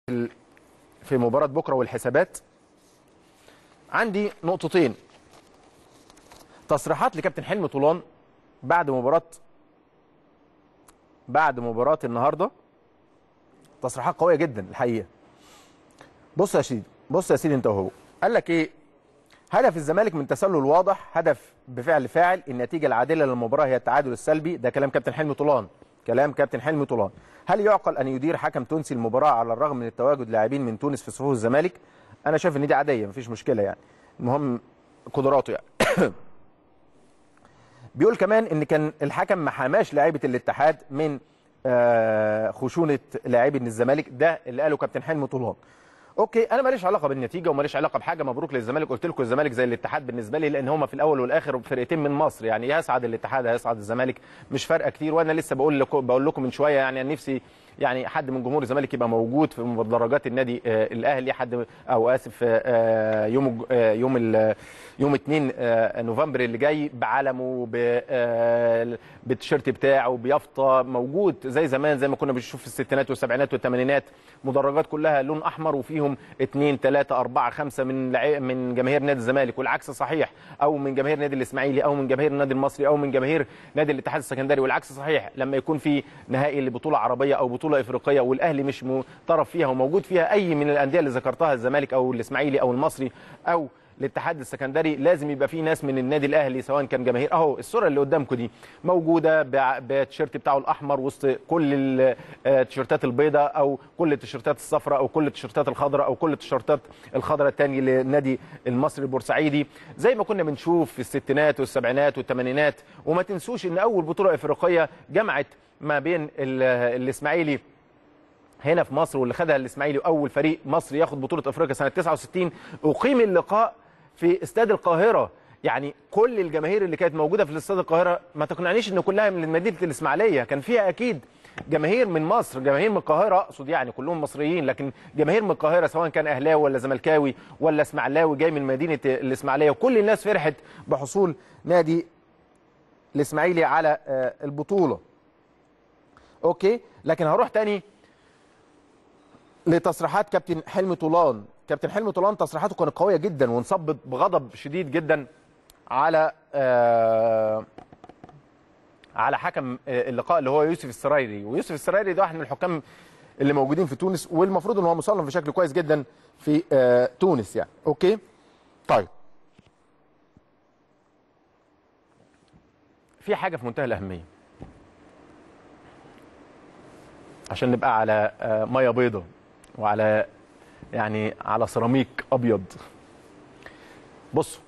في مباراه بكره والحسابات عندي نقطتين تصريحات لكابتن حلمي طولان بعد مباراه بعد مباراه النهارده تصريحات قويه جدا الحقيقه بص يا سيدي بص يا سيدي انت وهو قال لك ايه هدف الزمالك من تسلل واضح هدف بفعل فاعل النتيجه العادله للمباراه هي التعادل السلبي ده كلام كابتن حلمي طولان كلام كابتن حلمي طولان هل يعقل ان يدير حكم تونسي المباراه على الرغم من التواجد لاعبين من تونس في صفوف الزمالك انا شايف ان دي عاديه مفيش مشكله يعني المهم قدراته يعني بيقول كمان ان كان الحكم ما حماش لاعيبه الاتحاد من آه، خشونه لاعبي الزمالك ده اللي قاله كابتن حلمي طولان اوكي انا ماليش علاقه بالنتيجه وماليش علاقه بحاجه مبروك للزمالك قلت لكم الزمالك زي الاتحاد بالنسبه لي لان هما في الاول والاخر فرقتين من مصر يعني يسعد الاتحاد هيسعد الزمالك مش فارقه كتير وانا لسه بقول لكم بقول لكم من شويه يعني أنا نفسي يعني حد من جمهور الزمالك يبقى موجود في مدرجات النادي آه، الاهلي حد او اسف آه، يوم الج- آه، يوم ال- يوم 2 آه، نوفمبر اللي جاي بعلمه ب- آه، بالتيشيرت بتاعه بيافطه موجود زي زمان زي ما كنا بنشوف في الستينات والسبعينات والثمانينات مدرجات كلها لون احمر وفيهم اثنين ثلاثه اربعه خمسه من لعي- من جماهير نادي الزمالك والعكس صحيح او من جماهير نادي الاسماعيلي او من جماهير النادي المصري او من جماهير نادي الاتحاد السكندري والعكس صحيح لما يكون في نهائي لبطوله عربيه او بطوله افريقيه والاهلي مش م- طرف فيها وموجود فيها اي من الانديه اللي ذكرتها الزمالك او الاسماعيلي او المصري او الاتحاد السكندري لازم يبقى في ناس من النادي الاهلي سواء كان جماهير اهو الصوره اللي قدامكم دي موجوده بع- بالتيشيرت بتاعه الاحمر وسط كل ال- آه، التيشيرتات البيضاء او كل التيشيرتات الصفراء او كل التيشيرتات الخضراء او كل التيشيرتات الخضراء الثانيه للنادي المصري البورسعيدي زي ما كنا بنشوف في الستينات والسبعينات والثمانينات وما تنسوش ان اول بطوله افريقيه جمعت ما بين ال- الاسماعيلي هنا في مصر واللي خدها الاسماعيلي اول فريق مصري ياخد بطوله افريقيا سنه 69 اقيم اللقاء في استاد القاهره يعني كل الجماهير اللي كانت موجوده في استاد القاهره ما تقنعنيش ان كلها من مدينه الاسماعيليه كان فيها اكيد جماهير من مصر جماهير من القاهره اقصد يعني كلهم مصريين لكن جماهير من القاهره سواء كان اهلاوي ولا زملكاوي ولا اسماعيلاوي جاي من مدينه الاسماعيليه وكل الناس فرحت بحصول نادي الاسماعيلي على آه، البطوله اوكي لكن هروح تاني لتصريحات كابتن حلمي طولان كابتن حلمي طولان تصريحاته كانت قويه جدا وانصب بغضب شديد جدا على آه على حكم آه، اللقاء اللي هو يوسف السرايري ويوسف السرايري ده واحد من الحكام اللي موجودين في تونس والمفروض ان هو مصنف بشكل كويس جدا في آه تونس يعني اوكي طيب في حاجه في منتهى الاهميه عشان نبقى على آه، ميه بيضة وعلى يعني على سيراميك ابيض بصوا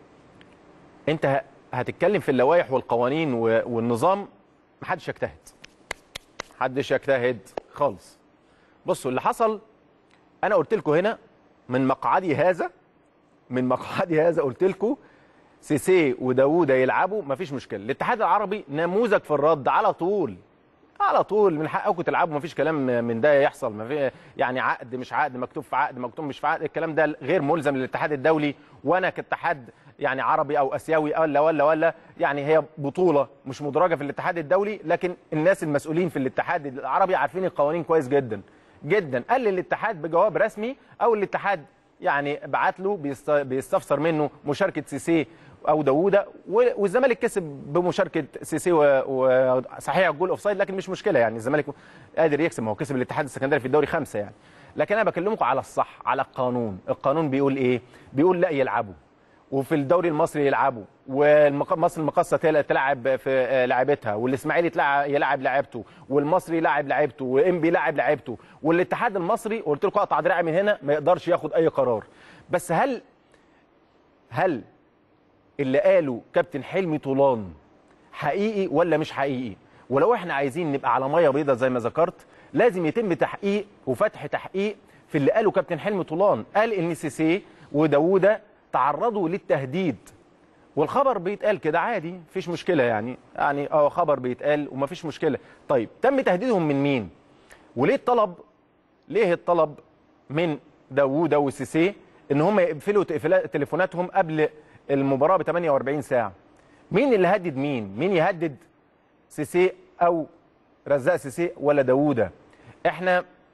انت ه- هتتكلم في اللوائح والقوانين و- والنظام محدش يجتهد محدش يجتهد خالص بصوا اللي حصل انا قلت لكم هنا من مقعدي هذا من مقعدي هذا قلت لكم سيسي وداوود يلعبوا مفيش مشكله الاتحاد العربي نموذج في الرد على طول على طول من حقكم تلعبوا مفيش كلام من ده يحصل ما في يعني عقد مش عقد مكتوب في عقد مكتوب مش في عقد الكلام ده غير ملزم للاتحاد الدولي وانا كاتحاد يعني عربي او اسيوي ولا ولا ولا يعني هي بطوله مش مدرجه في الاتحاد الدولي لكن الناس المسؤولين في الاتحاد العربي عارفين القوانين كويس جدا جدا قال للاتحاد بجواب رسمي او الاتحاد يعني بعت له بيست- بيستفسر منه مشاركه سيسي او داوودة و- والزمالك كسب بمشاركه سيسي و- وصحيح الجول اوف سايد لكن مش مشكله يعني الزمالك قادر يكسب ما هو كسب الاتحاد السكندري في الدوري خمسه يعني لكن انا بكلمكم على الصح على القانون القانون بيقول ايه بيقول لا يلعبوا وفي الدوري المصري يلعبوا ومصر المقاصه تل- تلعب في آه، لعبتها والاسماعيلي تلع- يلعب لعبته والمصري يلعب لعبته وانبي يلعب لعبته والاتحاد المصري قلت لكم اقطع دراعي من هنا ما يقدرش ياخد اي قرار بس هل هل اللي قاله كابتن حلمي طولان حقيقي ولا مش حقيقي ولو احنا عايزين نبقى على ميه بيضاء زي ما ذكرت لازم يتم تحقيق وفتح تحقيق في اللي قاله كابتن حلمي طولان قال ان سيسي وداوودة تعرضوا للتهديد والخبر بيتقال كده عادي مفيش مشكله يعني يعني اه خبر بيتقال ومفيش مشكله طيب تم تهديدهم من مين وليه الطلب ليه الطلب من داوودة وسيسي ان هم يقفلوا تقفلا- تليفوناتهم قبل المباراه ب 48 ساعه مين اللي هدد مين مين يهدد سيسي او رزاق سيسي ولا داوودة احنا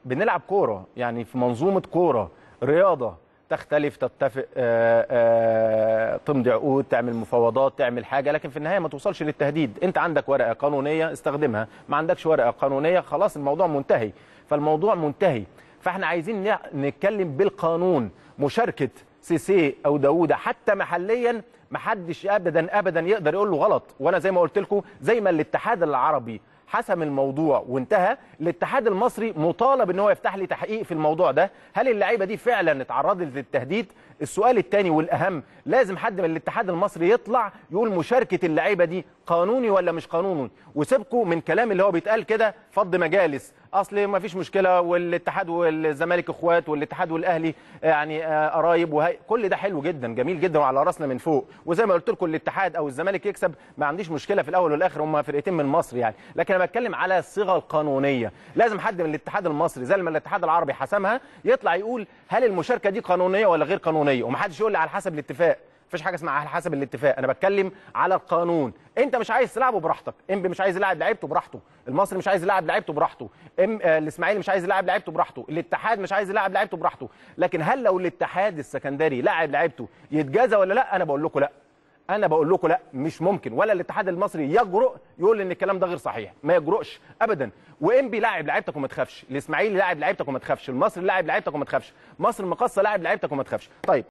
بنلعب كوره يعني في منظومه كوره رياضه تختلف تتفق آآ آآ تمضي عقود تعمل مفاوضات تعمل حاجه لكن في النهايه ما توصلش للتهديد انت عندك ورقه قانونيه استخدمها ما عندكش ورقه قانونيه خلاص الموضوع منتهي فالموضوع منتهي فاحنا عايزين نع- نتكلم بالقانون مشاركه سيسي او داوودة حتى محليا محدش ابدا ابدا يقدر يقول له غلط وانا زي ما قلت لكم زي ما الاتحاد العربي حسم الموضوع وانتهى الاتحاد المصري مطالب ان هو يفتح لي تحقيق في الموضوع ده هل اللعيبه دي فعلا اتعرضت للتهديد السؤال الثاني والاهم لازم حد من الاتحاد المصري يطلع يقول مشاركه اللعيبه دي قانوني ولا مش قانوني وسيبكم من كلام اللي هو بيتقال كده فض مجالس اصل ما فيش مشكله والاتحاد والزمالك اخوات والاتحاد والاهلي يعني آه، قرايب وهي كل ده حلو جدا جميل جدا وعلى راسنا من فوق وزي ما قلت لكم الاتحاد او الزمالك يكسب ما عنديش مشكله في الاول والاخر هم فرقتين من مصر يعني لكن انا بتكلم على الصيغه القانونيه لازم حد من الاتحاد المصري زي ما الاتحاد العربي حسمها يطلع يقول هل المشاركه دي قانونيه ولا غير قانونيه ومحدش يقول لي على حسب الاتفاق مفيش حاجه اسمها على حسب الاتفاق انا بتكلم على القانون انت مش عايز تلعبه براحتك انبي مش عايز يلعب لعيبته براحته المصري مش عايز يلعب لعيبته براحته ام آه، الاسماعيلي مش عايز يلعب لعيبته براحته الاتحاد مش عايز يلعب لعيبته براحته لكن هل لو الاتحاد السكندري لاعب لعيبته يتجازى ولا لا انا بقول لكم لا انا بقول لكم لا مش ممكن ولا الاتحاد المصري يجرؤ يقول ان الكلام ده غير صحيح ما يجرؤش ابدا وانبي لاعب لعيبتك وما تخافش الاسماعيلي لاعب لعيبتك وما تخافش المصري لاعب لعيبتك وما تخافش مصر المقصه لاعب لعيبتك وما تخافش طيب